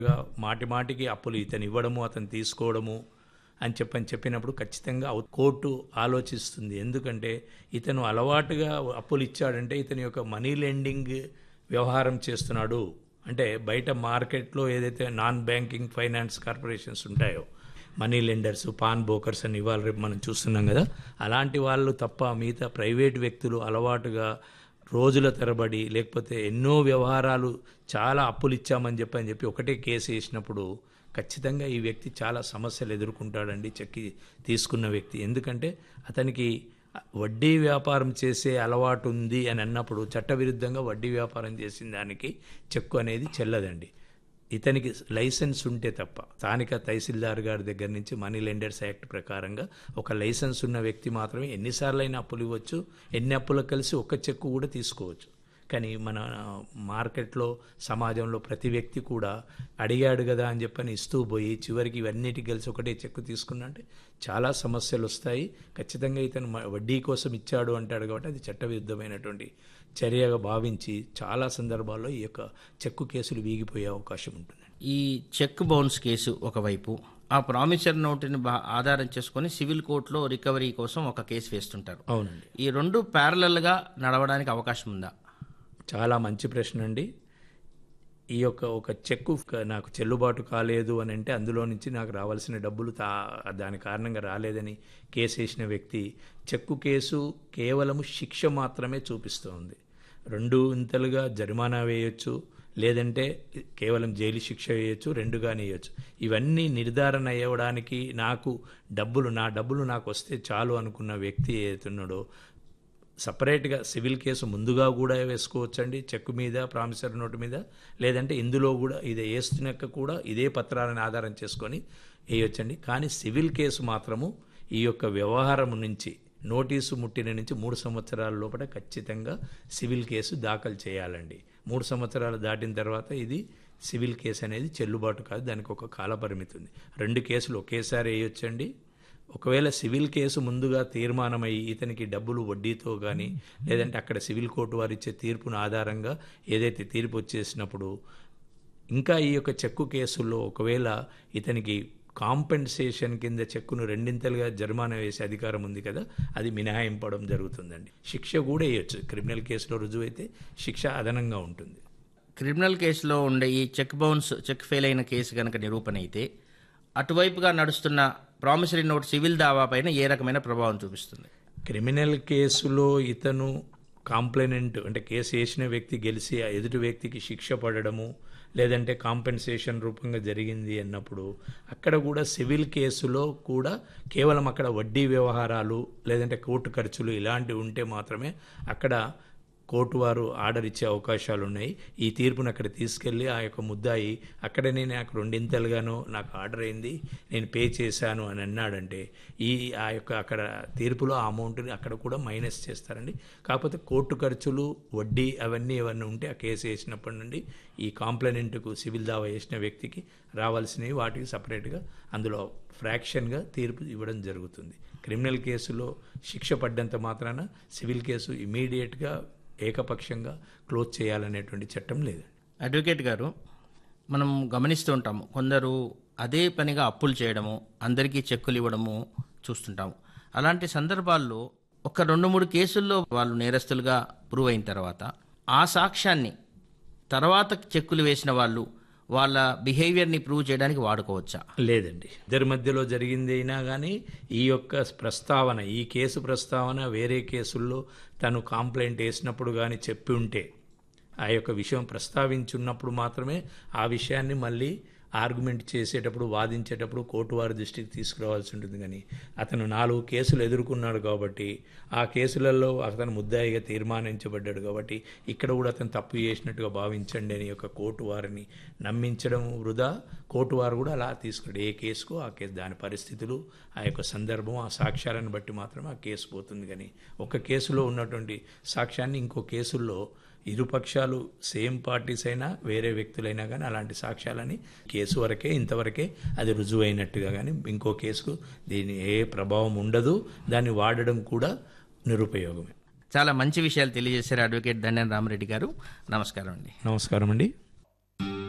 గా మాటి మాటికి అప్పులు ఇతను ఇవ్వడము అతను తీసుకోవడము అని చెప్పని చెప్పినప్పుడు ఖచ్చితంగా అవు- కోర్టు ఆలోచిస్తుంది ఎందుకంటే ఇతను అలవాటుగా అప్పులు ఇచ్చాడంటే ఇతని యొక్క మనీ లెండింగ్ వ్యవహారం చేస్తున్నాడు అంటే బయట మార్కెట్లో ఏదైతే నాన్ బ్యాంకింగ్ ఫైనాన్స్ కార్పొరేషన్స్ ఉంటాయో మనీ లెండర్స్ పాన్ బ్రోకర్స్ అని ఇవాళ రేపు మనం చూస్తున్నాం కదా అలాంటి వాళ్ళు తప్ప మిగతా ప్రైవేట్ వ్యక్తులు అలవాటుగా రోజుల తరబడి లేకపోతే ఎన్నో వ్యవహారాలు చాలా అప్పులు ఇచ్చామని చెప్పి అని చెప్పి ఒకటే కేసు వేసినప్పుడు ఖచ్చితంగా ఈ వ్యక్తి చాలా సమస్యలు ఎదుర్కొంటాడండి చెక్కి తీసుకున్న వ్యక్తి ఎందుకంటే అతనికి వడ్డీ వ్యాపారం చేసే అలవాటు ఉంది అని అన్నప్పుడు చట్టవిరుద్ధంగా వడ్డీ వ్యాపారం చేసిన దానికి చెక్కు అనేది చెల్లదండి ఇతనికి లైసెన్స్ ఉంటే తప్ప స్థానిక తహసీల్దార్ గారి దగ్గర నుంచి మనీ లెండర్స్ యాక్ట్ ప్రకారంగా ఒక లైసెన్స్ ఉన్న వ్యక్తి మాత్రమే ఎన్నిసార్లు అయినా అప్పులు ఇవ్వచ్చు ఎన్ని అప్పులకు కలిసి ఒక చెక్కు కూడా తీసుకోవచ్చు కానీ మన మార్కెట్లో సమాజంలో ప్రతి వ్యక్తి కూడా అడిగాడు కదా అని చెప్పని ఇస్తూ పోయి చివరికి ఇవన్నిటి కలిసి ఒకటే చెక్కు తీసుకున్నా అంటే చాలా సమస్యలు వస్తాయి ఖచ్చితంగా ఇతను మ- వడ్డీ కోసం ఇచ్చాడు అంటాడు కాబట్టి అది చట్టవిరుద్ధమైనటువంటి చర్యగా భావించి చాలా సందర్భాల్లో ఈ యొక్క చెక్కు కేసులు వీగిపోయే అవకాశం ఉంటుంది ఈ చెక్ బౌన్స్ కేసు ఒకవైపు ఆ ప్రామిసర్ నోటుని బా- ఆధారం చేసుకొని సివిల్ కోర్టులో రికవరీ కోసం ఒక కేసు వేస్తుంటారు అవునండి ఈ రెండు ప్యారలల్గా నడవడానికి అవకాశం ఉందా చాలా మంచి ప్రశ్న అండి ఈ యొక్క ఒక చెక్కు క- నాకు చెల్లుబాటు కాలేదు అని అంటే అందులో నుంచి నాకు రావాల్సిన డబ్బులు తా దాని కారణంగా రాలేదని కేసు వేసిన వ్యక్తి చెక్కు కేసు కేవలము శిక్ష మాత్రమే చూపిస్తోంది రెండు ఇంతలుగా జరిమానా వేయొచ్చు లేదంటే కేవలం జైలు శిక్ష వేయొచ్చు రెండుగానే వేయొచ్చు ఇవన్నీ నిర్ధారణ అయ్యడానికి నాకు డబ్బులు నా డబ్బులు నాకు వస్తే చాలు అనుకున్న వ్యక్తి ఏతున్నాడో సపరేట్గా సివిల్ కేసు ముందుగా కూడా వేసుకోవచ్చండి చెక్ మీద ప్రామిసరీ నోటు మీద లేదంటే ఇందులో కూడా ఇది వేస్తున్నాక కూడా ఇదే పత్రాలను ఆధారం చేసుకొని వేయొచ్చండి కానీ సివిల్ కేసు మాత్రము ఈ యొక్క వ్యవహారం నుంచి నోటీసు ముట్టిన నుంచి మూడు సంవత్సరాల లోపల ఖచ్చితంగా సివిల్ కేసు దాఖలు చేయాలండి మూడు సంవత్సరాలు దాటిన తర్వాత ఇది సివిల్ కేసు అనేది చెల్లుబాటు కాదు దానికి ఒక కాలపరిమితి ఉంది రెండు కేసులు ఒకేసారి వేయొచ్చండి ఒకవేళ సివిల్ కేసు ముందుగా తీర్మానమై ఇతనికి డబ్బులు వడ్డీతో కానీ లేదంటే అక్కడ సివిల్ కోర్టు వారు ఇచ్చే తీర్పును ఆధారంగా ఏదైతే తీర్పు వచ్చేసినప్పుడు ఇంకా ఈ యొక్క చెక్కు కేసుల్లో ఒకవేళ ఇతనికి కాంపెన్సేషన్ కింద చెక్కును రెండింతలుగా జరిమానా వేసే అధికారం ఉంది కదా అది మినహాయింపడం జరుగుతుందండి శిక్ష కూడా వేయొచ్చు క్రిమినల్ కేసులో రుజువు అయితే శిక్ష అదనంగా ఉంటుంది క్రిమినల్ కేసులో ఉండే ఈ చెక్ బౌన్స్ చెక్ ఫెయిల్ అయిన కేసు కనుక నిరూపణ అయితే అటువైపుగా నడుస్తున్న ప్రామిసరీ నోట్ సివిల్ దావా పైన ఏ రకమైన ప్రభావం చూపిస్తుంది క్రిమినల్ కేసులో ఇతను కాంప్లైనెంట్ అంటే కేసు వేసిన వ్యక్తి గెలిచి ఆ ఎదుటి వ్యక్తికి శిక్ష పడడము లేదంటే కాంపెన్సేషన్ రూపంగా జరిగింది అన్నప్పుడు అక్కడ కూడా సివిల్ కేసులో కూడా కేవలం అక్కడ వడ్డీ వ్యవహారాలు లేదంటే కోర్టు ఖర్చులు ఇలాంటివి ఉంటే మాత్రమే అక్కడ కోర్టు వారు ఆర్డర్ ఇచ్చే అవకాశాలు ఉన్నాయి ఈ తీర్పును అక్కడ తీసుకెళ్ళి ఆ యొక్క ముద్దాయి అక్కడనే నాకు రెండింతలుగాను నాకు ఆర్డర్ అయింది నేను పే చేశాను అని అన్నాడంటే ఈ ఆ యొక్క అక్కడ తీర్పులో ఆ అమౌంట్ని అక్కడ కూడా మైనస్ చేస్తారండి కాకపోతే కోర్టు ఖర్చులు వడ్డీ అవన్నీ ఏమన్నా ఉంటే ఆ కేసు వేసినప్పటి నుండి ఈ కాంప్లైనెంట్కు సివిల్ దావా వేసిన వ్యక్తికి రావాల్సినవి వాటికి సపరేట్గా అందులో ఫ్రాక్షన్గా తీర్పు ఇవ్వడం జరుగుతుంది క్రిమినల్ కేసులో శిక్ష పడ్డంత మాత్రాన సివిల్ కేసు ఇమీడియట్గా ఏకపక్షంగా క్లోజ్ చేయాలనేటువంటి చట్టం లేదు అడ్వకేట్ గారు మనం గమనిస్తూ ఉంటాము కొందరు అదే పనిగా అప్పులు చేయడము అందరికీ చెక్కులు ఇవ్వడము చూస్తుంటాము అలాంటి సందర్భాల్లో ఒక రెండు మూడు కేసుల్లో వాళ్ళు నేరస్తులుగా ప్రూవ్ అయిన తర్వాత ఆ సాక్ష్యాన్ని తర్వాత చెక్కులు వేసిన వాళ్ళు వాళ్ళ బిహేవియర్ని ప్రూవ్ చేయడానికి వాడుకోవచ్చా లేదండి ఇద్దరి మధ్యలో జరిగింది అయినా కానీ ఈ యొక్క ప్రస్తావన ఈ కేసు ప్రస్తావన వేరే కేసుల్లో తను కాంప్లైంట్ వేసినప్పుడు కానీ చెప్పి ఉంటే ఆ యొక్క విషయం ప్రస్తావించున్నప్పుడు మాత్రమే ఆ విషయాన్ని మళ్ళీ ఆర్గ్యుమెంట్ చేసేటప్పుడు వాదించేటప్పుడు కోర్టు వారి దృష్టికి తీసుకురావాల్సి ఉంటుంది కానీ అతను నాలుగు కేసులు ఎదుర్కొన్నాడు కాబట్టి ఆ కేసులలో అతను ముద్దాయిగా తీర్మానించబడ్డాడు కాబట్టి ఇక్కడ కూడా అతను తప్పు చేసినట్టుగా భావించండి అని యొక్క కోర్టు వారిని నమ్మించడం వృధా కోర్టు వారు కూడా అలా తీసుకున్నాడు ఏ కేసుకు ఆ కేసు దాని పరిస్థితులు ఆ యొక్క సందర్భం ఆ సాక్ష్యాలను బట్టి మాత్రమే ఆ కేసు పోతుంది కానీ ఒక కేసులో ఉన్నటువంటి సాక్ష్యాన్ని ఇంకో కేసుల్లో ఇరుపక్షాలు సేమ్ పార్టీస్ అయినా వేరే వ్యక్తులైనా కానీ అలాంటి సాక్ష్యాలని కేసు వరకే ఇంతవరకే అది రుజువు అయినట్టుగా కానీ ఇంకో కేసుకు దీని ఏ ప్రభావం ఉండదు దాన్ని వాడడం కూడా నిరుపయోగమే చాలా మంచి విషయాలు తెలియజేశారు అడ్వకేట్ దండన్ రామరెడ్డి గారు నమస్కారం అండి నమస్కారం అండి